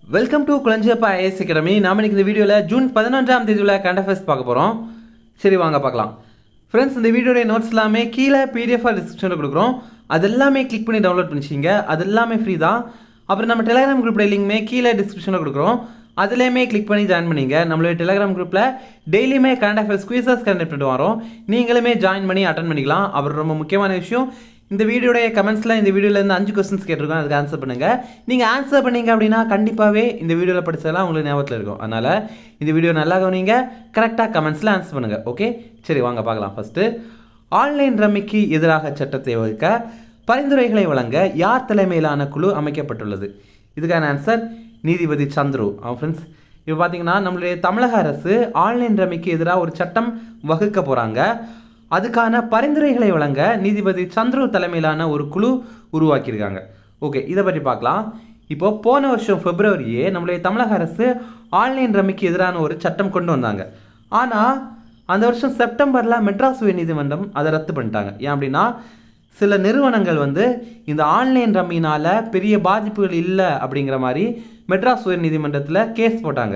welcome to Kulanjiyappa IAS academy நாம இன்னைக்கு இந்த வீடியோவில் ஜூன் பதினொன்றாம் தேதியில் கரண்ட் அஃபேர்ஸ் பார்க்க போகிறோம் சரி வாங்க பார்க்கலாம் ஃப்ரெண்ட்ஸ் இந்த வீடியோடைய நோட்ஸ் எல்லாமே கீழே பிடிஎஃபாக டிஸ்கிரிப்ஷனில் கொடுக்குறோம் அது எல்லாமே கிளிக் பண்ணி டவுன்லோட் பண்ணிச்சிங்க அது எல்லாமே ஃப்ரீ தான் அப்புறம் நம்ம டெலிகிராம் குரூப்போட லிங்க்மே கீழே டிஸ்கிரிப்ஷனில் கொடுக்குறோம் அதுலேயுமே கிளிக் பண்ணி ஜாயின் பண்ணிங்க நம்மளுடைய டெலிகிராம் குரூப்பில் டெய்லியுமே கரண்ட் அஃபேர்ஸ் குவிசஸ் கண்டக்ட் பண்ணிட்டு வரோம் நீங்களுமே ஜாயின் பண்ணி அட்டன் பண்ணிக்கலாம் அப்புறம் ரொம்ப முக்கியமான விஷயம் இந்த வீடியோடைய கமெண்ட்ஸில் இந்த வீடியோவில் இருந்து அஞ்சு கொஸ்டின்ஸ் கேட்டிருக்கோம் அதுக்கு ஆன்சர் பண்ணுங்கள் நீங்கள் ஆன்சர் பண்ணீங்க அப்படின்னா கண்டிப்பாகவே இந்த வீடியோவில் படிச்சதெல்லாம் உங்களுக்கு ஞாபகத்தில் இருக்கும் அதனால் இந்த வீடியோ நல்லா கவனிங்க கரெக்டாக கமெண்ட்ஸில் ஆன்சர் பண்ணுங்கள் ஓகே சரி வாங்க பார்க்கலாம் ஃபஸ்ட்டு ஆன்லைன் ரம்மிக்கு எதிராக சட்டத்தை வகுக்க பரிந்துரைகளை வழங்க யார் தலைமையிலான குழு அமைக்கப்பட்டுள்ளது இதுக்கான ஆன்சர் நீதிபதி சந்துரு அவன் ஃப்ரெண்ட்ஸ் இப்போ பார்த்தீங்கன்னா நம்மளுடைய தமிழக அரசு ஆன்லைன் ரம்மிக்கு எதிராக ஒரு சட்டம் வகுக்க போகிறாங்க அதுக்கான பரிந்துரைகளை வழங்க நீதிபதி சந்துரு தலைமையிலான ஒரு குழு உருவாக்கியிருக்காங்க ஓகே இதை பற்றி பார்க்கலாம் இப்போ போன வருஷம் பிப்ரவரியே நம்மளுடைய தமிழக அரசு ஆன்லைன் ரம்மிக்கு எதிரான ஒரு சட்டம் கொண்டு வந்தாங்க ஆனால் அந்த வருஷம் செப்டம்பரில் மெட்ராஸ் உயர்நீதிமன்றம் அதை ரத்து பண்ணிட்டாங்க ஏன் அப்படின்னா சில நிறுவனங்கள் வந்து இந்த ஆன்லைன் ரம்மினால் பெரிய பாதிப்புகள் இல்லை அப்படிங்கிற மாதிரி மெட்ராஸ் உயர்நீதிமன்றத்தில் கேஸ் போட்டாங்க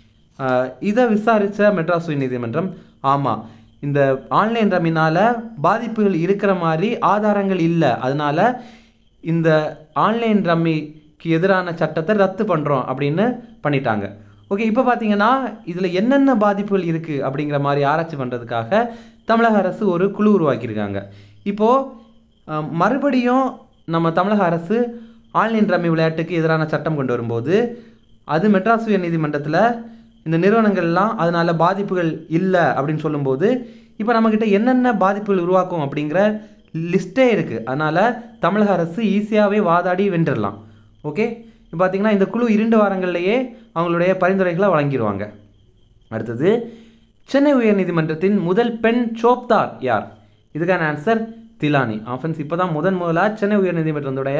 ஆஹ் இதை விசாரித்த மெட்ராஸ் உயர்நீதிமன்றம் ஆமாம் இந்த ஆன்லைன் ரம்மினால் பாதிப்புகள் இருக்கிற மாதிரி ஆதாரங்கள் இல்லை அதனால இந்த ஆன்லைன் ரம்மிக்கு எதிரான சட்டத்தை ரத்து பண்ணுறோம் அப்படின்னு பண்ணிட்டாங்க ஓகே இப்போ பார்த்தீங்கன்னா இதில் என்னென்ன பாதிப்புகள் இருக்குது அப்படிங்கிற மாதிரி ஆராய்ச்சி பண்ணுறதுக்காக தமிழக அரசு ஒரு குழு உருவாக்கியிருக்காங்க இப்போது அஹ், மறுபடியும் நம்ம தமிழக அரசு ஆன்லைன் ரம்மி விளையாட்டுக்கு எதிரான சட்டம் கொண்டு வரும்போது அது மெட்ராஸ் உயர் நீதிமன்றத்தில் இந்த நிறுவனங்கள்லாம் அதனால் பாதிப்புகள் இல்லை அப்படின்னு சொல்லும்போது இப்போ நம்மக்கிட்ட என்னென்ன பாதிப்புகள் உருவாக்கும் அப்படிங்கிற லிஸ்ட்டே இருக்குது அதனால் தமிழக அரசு ஈஸியாகவே வாதாடி வென்றிடலாம் ஓகே இப்போ பார்த்தீங்கன்னா இந்த குழு இரண்டு வாரங்கள்லேயே அவங்களுடைய பரிந்துரைகளை வழங்கிடுவாங்க அடுத்தது சென்னை உயர்நீதிமன்றத்தின் முதல் பெண் சோப்தார் யார் இதுக்கான ஆன்சர் திலானி ஆஃபன்ஸ் இப்போ தான் முதன் முதலாக சென்னை உயர்நீதிமன்றத்துடைய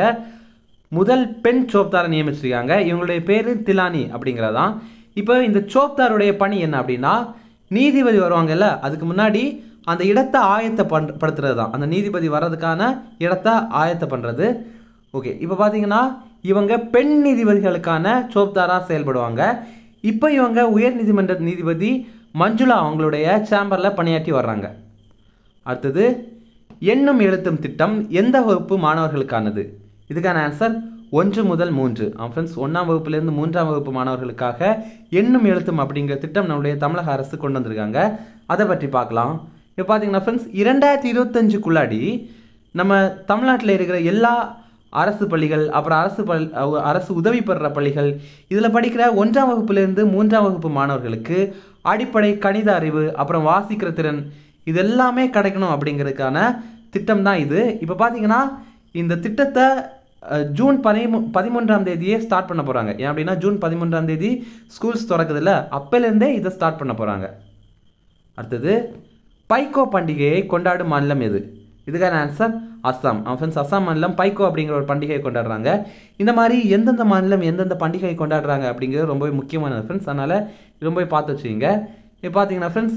முதல் பெண் சோப்தாரை நியமிச்சிருக்காங்க இவங்களுடைய பேர் திலானி அப்படிங்கிறதான் இப்போ இந்த சோப்தாருடைய பணி என்ன அப்படின்னா நீதிபதி வருவாங்கல்ல அதுக்கு முன்னாடி அந்த இடத்தை ஆயத்த பண் படுத்துறது தான் அந்த நீதிபதி வர்றதுக்கான இடத்தை ஆயத்த பண்ணுறது ஓகே இப்போ பார்த்தீங்கன்னா இவங்க பெண் நீதிபதிகளுக்கான சோப்தாராக செயல்படுவாங்க இப்போ இவங்க உயர் நீதிமன்ற நீதிபதி மஞ்சுளா அவங்களுடைய சேம்பரில் பணியாற்றி வர்றாங்க அடுத்தது எண்ணும் எழுத்தும் திட்டம் எந்த வகுப்பு மாணவர்களுக்கானது இதுக்கான ஆன்சர் ஒன்று முதல் மூன்று ஃப்ரெண்ட்ஸ் ஒன்றாம் வகுப்புலேருந்து மூன்றாம் வகுப்பு மாணவர்களுக்காக எண்ணும் எழுத்தும் அப்படிங்கிற திட்டம் நம்முடைய தமிழக அரசு கொண்டு வந்திருக்காங்க அதை பற்றி பார்க்கலாம் இப்போ பார்த்தீங்கன்னா ஃப்ரெண்ட்ஸ் இரண்டாயிரத்தி இருபத்தஞ்சுக்குள்ளாடி நம்ம தமிழ்நாட்டில் இருக்கிற எல்லா அரசு பள்ளிகள் அப்புறம் அரசு பள் அஹ் அரசு உதவி பெறுற பள்ளிகள் இதில் படிக்கிற ஒன்றாம் வகுப்புலேருந்து மூன்றாம் வகுப்பு மாணவர்களுக்கு அடிப்படை கணித அறிவு அப்புறம் வாசிக்கிற திறன் இது எல்லாமே கிடைக்கணும் அப்படிங்கிறதுக்கான திட்டம் தான் இது இப்போ பார்த்தீங்கன்னா இந்த திட்டத்தை அஹ், ஜூன் பதிமூ பதிமூன்றாம் தேதியே ஸ்டார்ட் பண்ண போகிறாங்க ஏன் அப்படின்னா ஜூன் பதிமூன்றாம் தேதி ஸ்கூல்ஸ் திறக்குதுல்ல அப்போலேருந்தே இதை ஸ்டார்ட் பண்ண போகிறாங்க அடுத்தது பைக்கோ பண்டிகையை கொண்டாடும் மாநிலம் எது இதுக்கான ஆன்சர் அஸ்ஸாம் ஃப்ரெண்ட்ஸ் அஸ்ஸாம் மாநிலம் பைக்கோ அப்படிங்கிற ஒரு பண்டிகையை கொண்டாடுறாங்க இந்த மாதிரி எந்தெந்த மாநிலம் எந்தெந்த பண்டிகையை கொண்டாடுறாங்க அப்படிங்கிறது ரொம்பவே முக்கியமானது ஃப்ரெண்ட்ஸ் அதனால் ரொம்பவே பார்த்து வச்சுக்கிங்க இப்போ பார்த்தீங்கன்னா ஃப்ரெண்ட்ஸ்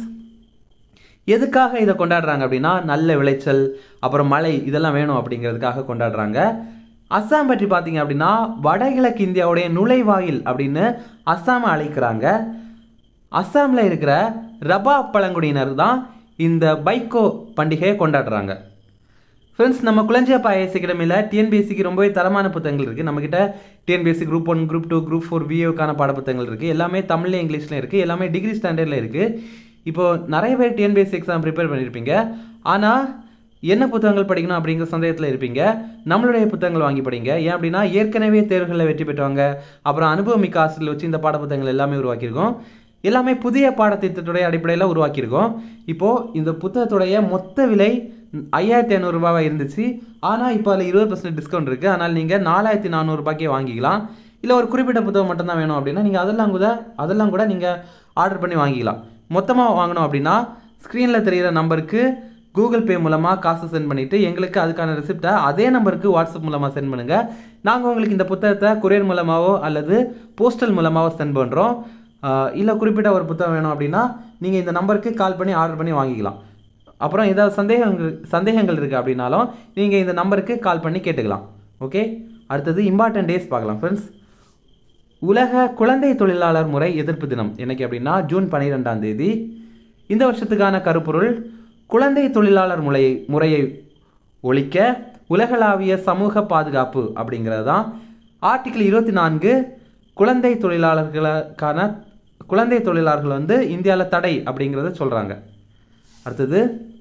எதுக்காக இதை கொண்டாடுறாங்க அப்படின்னா நல்ல விளைச்சல் அப்புறம் மழை இதெல்லாம் வேணும் அப்படிங்கிறதுக்காக கொண்டாடுறாங்க அஸ்ஸாம் பற்றி பார்த்தீங்க அப்படின்னா வடகிழக்கு இந்தியாவுடைய நுழைவாயில் அப்படின்னு அஸ்ஸாமை அழைக்கிறாங்க அஸ்ஸாமில் இருக்கிற ரபா பழங்குடியினர் தான் இந்த பைக்கோ பண்டிகையை கொண்டாடுறாங்க ஃப்ரெண்ட்ஸ் நம்ம குளஞ்சியப்பா ஐஎஸ் அகாடமியில் டிஎன்பிஎஸ்சிக்கு ரொம்பவே தரமான புத்தகங்கள் இருக்குது நம்மக்கிட்ட TNPSC group one group two group four விஏக்கான பாடப்புத்தகங்கள் இருக்குது எல்லாமே தமிழ்ல இங்கிலீஷ்லையும் இருக்குது எல்லாமே டிகிரி ஸ்டாண்டர்டில் இருக்குது இப்போது நிறைய பேர் டிஎன்பிஎஸ்சி எக்ஸாம் ப்ரிப்பேர் பண்ணியிருப்பீங்க ஆனால் என்ன புத்தகங்கள் படிக்கணும் அப்படிங்கிற சந்தேகத்தில் இருப்பீங்க நம்மளுடைய புத்தகங்கள் வாங்கி படிங்க ஏன் அப்படின்னா ஏற்கனவே தேர்வுகளில் வெற்றி பெற்றவங்க அப்புறம் அனுபவமிக்க ஆசிரியர் வச்சு இந்த பாடப்புத்தகங்கள் எல்லாமே உருவாக்கியிருக்கோம் எல்லாமே புதிய பாடத்திட்டத்துடைய அடிப்படையில் உருவாக்கியிருக்கோம் இப்போது இந்த புத்தகத்துடைய மொத்த விலை ஐயாயிரத்தி ஐநூறுரூபாவாக இருந்துச்சு ஆனால் இப்போ அதில் இருபது பர்சன்ட் டிஸ்கவுண்ட் இருக்குது அதனால் நீங்கள் நாலாயிரத்தி நானூறுபாய்க்கே வாங்கிக்கலாம் இல்லை ஒரு குறிப்பிட்ட புத்தகம் மட்டும்தான் வேணும் அப்படின்னா நீங்கள் அதெல்லாம் கூட அதெல்லாம் கூட நீங்கள் ஆர்டர் பண்ணி வாங்கிக்கலாம் மொத்தமாக வாங்கணும் அப்படின்னா ஸ்க்ரீனில் தெரிகிற நம்பருக்கு கூகுள் பே மூலமாக காசு சென்ட் பண்ணிவிட்டு எங்களுக்கு அதுக்கான ரெசிப்டை அதே நம்பருக்கு வாட்ஸ்அப் மூலமாக சென்ட் பண்ணுங்கள் நாங்கள் உங்களுக்கு இந்த புத்தகத்தை கொரியர் மூலமாகவோ அல்லது போஸ்டல் மூலமாகவோ சென்ட் பண்ணுறோம் இல்லை குறிப்பிட்ட ஒரு புத்தகம் வேணும் அப்படின்னா நீங்கள் இந்த நம்பருக்கு கால் பண்ணி ஆர்டர் பண்ணி வாங்கிக்கலாம் அப்புறம் ஏதாவது சந்தேகங்கள் சந்தேகங்கள் இருக்குது அப்படின்னாலும் நீங்கள் இந்த நம்பருக்கு கால் பண்ணி கேட்டுக்கலாம் ஓகே அடுத்தது இம்பார்ட்டன்ட் டேஸ் பார்க்கலாம் ஃப்ரெண்ட்ஸ் உலக குழந்தை தொழிலாளர் முறை எதிர்ப்பு தினம் என்னைக்கு அப்படின்னா ஜூன் பன்னிரெண்டாம் தேதி இந்த வருஷத்துக்கான கருப்பொருள் குழந்தை தொழிலாளர் முறையை முறையை ஒழிக்க உலகளாவிய சமூக பாதுகாப்பு அப்படிங்கிறது தான் ஆர்டிகிள் இருபத்தி நான்கு குழந்தை தொழிலாளர்களுக்கான குழந்தை தொழிலாளர்கள் வந்து இந்தியாவில் தடை அப்படிங்கிறத சொல்கிறாங்க அடுத்தது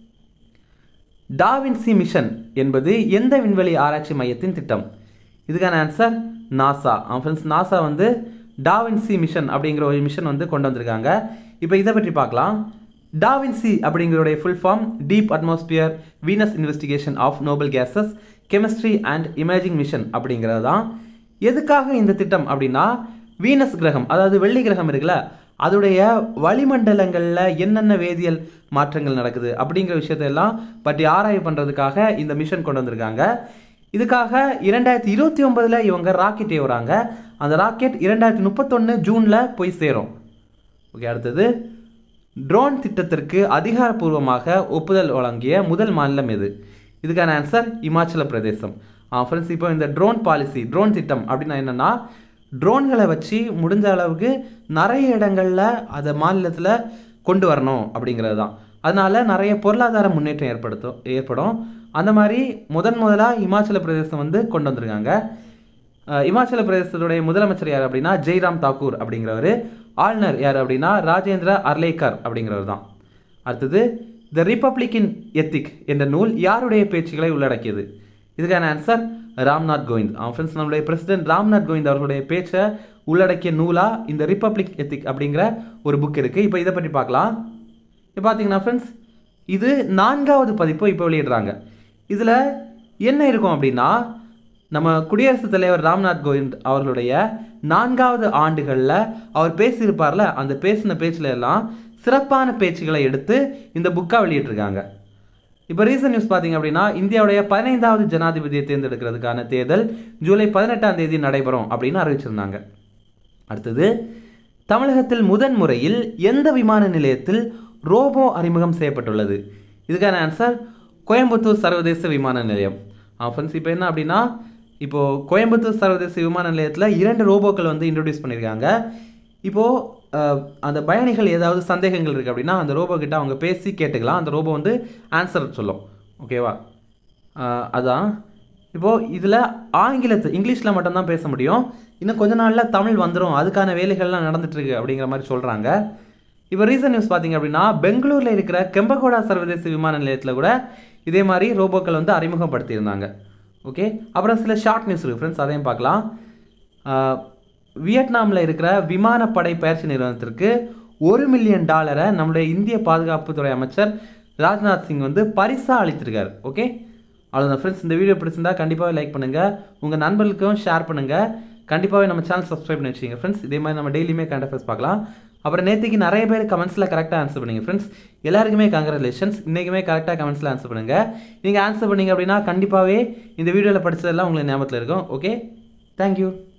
டாவின்சி மிஷன் என்பது எந்த விண்வெளி ஆராய்ச்சி மையத்தின் திட்டம் இதுக்கான ஆன்சர் நாசா ஃப்ரெண்ட்ஸ் நாசா வந்து டாவின்சி மிஷன் அப்படிங்கிற ஒரு மிஷன் வந்து கொண்டு வந்திருக்காங்க இப்போ இதை பற்றி பார்க்கலாம் டாவின்சி அப்படிங்கிறோடைய full form deep atmosphere Venus investigation of noble gases chemistry and imaging mission அப்படிங்கிறது தான் எதுக்காக இந்த திட்டம் அப்படின்னா வீனஸ் கிரகம் அதாவது வெள்ளி கிரகம் இருக்குல்ல அதோடைய வளிமண்டலங்களில் என்னென்ன வேதியியல் மாற்றங்கள் நடக்குது அப்படிங்கிற விஷயத்தையெல்லாம் பற்றி ஆராய்வு பண்ணுறதுக்காக இந்த மிஷன் கொண்டு வந்திருக்காங்க இதுக்காக இரண்டாயிரத்தி இருபத்தி ஒன்பதில் இவங்க ராக்கெட் ஏவுறாங்க அந்த ராக்கெட் இரண்டாயிரத்தி முப்பத்தொன்று ஜூனில் போய் சேரும் ஓகே அடுத்தது ட்ரோன் திட்டத்திற்கு அதிகாரப்பூர்வமாக ஒப்புதல் வழங்கிய முதல் மாநிலம் எது இதுக்கான ஆன்சர் இமாச்சல பிரதேசம் ஃப்ரெண்ட்ஸ் இப்போ இந்த ட்ரோன் பாலிசி ட்ரோன் திட்டம் அப்படின்னா என்னென்னா ட்ரோன்களை வச்சு முடிஞ்ச அளவுக்கு நிறைய இடங்களில் அதை மாநிலத்தில் கொண்டு வரணும் அப்படிங்கிறது தான் அதனால நிறைய பொருளாதார முன்னேற்றம் ஏற்படுத்தும் ஏற்படும் அந்த மாதிரி முதன் முதலாக இமாச்சல பிரதேசம் வந்து கொண்டு வந்திருக்காங்க அஹ் இமாச்சல பிரதேசத்துடைய முதலமைச்சர் யார் அப்படின்னா ஜெய்ராம் தாக்கூர் அப்படிங்கிறவர் ஆளுநர் யார் அப்படின்னா ராஜேந்திர அர்லேக்கர் அப்படிங்கிறவர் தான் அடுத்தது த ரிப்பப்ளிக்கின் எத்திக் என்ற நூல் யாருடைய பேச்சுகளை உள்ளடக்கியது இதுக்கான ஆன்சர் ராம்நாத் கோவிந்த் ஃப்ரெண்ட்ஸ் நம்மளுடைய பிரசிடென்ட் ராம்நாத் கோவிந்த் அவர்களுடைய பேச்சை உள்ளடக்கிய நூலாக இந்த ரிப்பப்ளிக் எத்திக் அப்படிங்கிற ஒரு புக் இருக்குது இப்போ இதை பற்றி பார்க்கலாம் இப்போ பார்த்தீங்கன்னா ஃப்ரெண்ட்ஸ் இது நான்காவது பதிப்பு இப்போ வெளியிடுறாங்க இதில் என்ன இருக்கும் அப்படின்னா நம்ம குடியரசுத் தலைவர் ராம்நாத் கோவிந்த் அவர்களுடைய நான்காவது ஆண்டுகளில் அவர் பேசியிருப்பார்ல அந்த பேசின பேச்சில் எல்லாம் சிறப்பான பேச்சுகளை எடுத்து இந்த புக்காக வெளியிட்டிருக்காங்க இப்போ ரீசன்ட் நியூஸ் பார்த்தீங்க அப்படின்னா இந்தியாவுடைய பதினைந்தாவது ஜனாதிபதியை தேர்ந்தெடுக்கிறதுக்கான தேர்தல் ஜூலை பதினெட்டாம் தேதி நடைபெறும் அப்படின்னு அறிவிச்சிருந்தாங்க அடுத்தது தமிழகத்தில் முதன் முறையில் எந்த விமான நிலையத்தில் ரோபோ அறிமுகம் செய்யப்பட்டுள்ளது இதுக்கான ஆன்சர் கோயம்புத்தூர் சர்வதேச விமான நிலையம் ஃப்ரெண்ட்ஸ் இப்போ என்ன அப்படின்னா இப்போது கோயம்புத்தூர் சர்வதேச விமான நிலையத்தில் இரண்டு ரோபோக்கள் வந்து இன்ட்ரடியூஸ் பண்ணியிருக்காங்க இப்போது அஹ், அந்த பயணிகள் ஏதாவது சந்தேகங்கள் இருக்குது அப்படின்னா அந்த ரோபோ கிட்ட அவங்க பேசி கேட்டுக்கலாம் அந்த ரோபோ வந்து ஆன்சர் சொல்லும் ஓகேவா அஹ், அதான் இப்போது இதில் ஆங்கிலத்து இங்கிலீஷில் மட்டும்தான் பேச முடியும் இன்னும் கொஞ்ச நாளில் தமிழ் வந்துடும் அதுக்கான வேலைகள்லாம் நடந்துட்டு இருக்கு அப்படிங்கிற மாதிரி சொல்கிறாங்க இப்போ ரீசன்ட் நியூஸ் பார்த்தீங்க அப்படின்னா பெங்களூரில் இருக்கிற கெம்பகோடா சர்வதேச விமான நிலையத்தில் கூட இதே மாதிரி ரோபோக்கள் வந்து அறிமுகப்படுத்தியிருந்தாங்க ஓகே அப்புறம் சில ஷார்ட் நியூஸ் இருக்குது ஃப்ரெண்ட்ஸ் அதையும் பார்க்கலாம் ஆஹ், வியட்நாமில் இருக்கிற விமானப்படை பயிற்சி நிறுவனத்திற்கு ஒரு மில்லியன் டாலரை நம்முடைய இந்திய பாதுகாப்புத்துறை அமைச்சர் ராஜ்நாத் சிங் வந்து பரிசாக அளித்திருக்காரு ஓகே அவ்வளோதான் ஃப்ரெண்ட்ஸ் இந்த வீடியோ பிடிச்சிருந்தா கண்டிப்பாக லைக் பண்ணுங்கள் உங்கள் நண்பர்களுக்கும் ஷேர் பண்ணுங்கள் கண்டிப்பாகவே நம்ம சேனல் சப்ஸ்கிரைப் பண்ணி வச்சுங்க ஃப்ரெண்ட்ஸ் இதே மாதிரி நம்ம டெய்லியுமே கரண்ட் அஃபேர்ஸ் பார்க்கலாம் அப்புறம் நேற்றுக்கு நிறைய பேர் கமெண்ட்ஸில் கரெக்டாக ஆன்சர் பண்ணீங்க ஃப்ரெண்ட்ஸ் எல்லாருக்குமே கங்க்ராச்சுலேஷன்ஸ் இன்றைக்குமே கரெக்டாக கமெண்ட்ஸில் ஆன்சர் பண்ணுங்கள் நீங்கள் ஆன்சர் பண்ணீங்க அப்படின்னா கண்டிப்பாகவே இந்த வீடியோவில் படிச்சதெல்லாம் உங்களுக்கு ஞாபகத்தில் இருக்கும் ஓகே தேங்க்யூ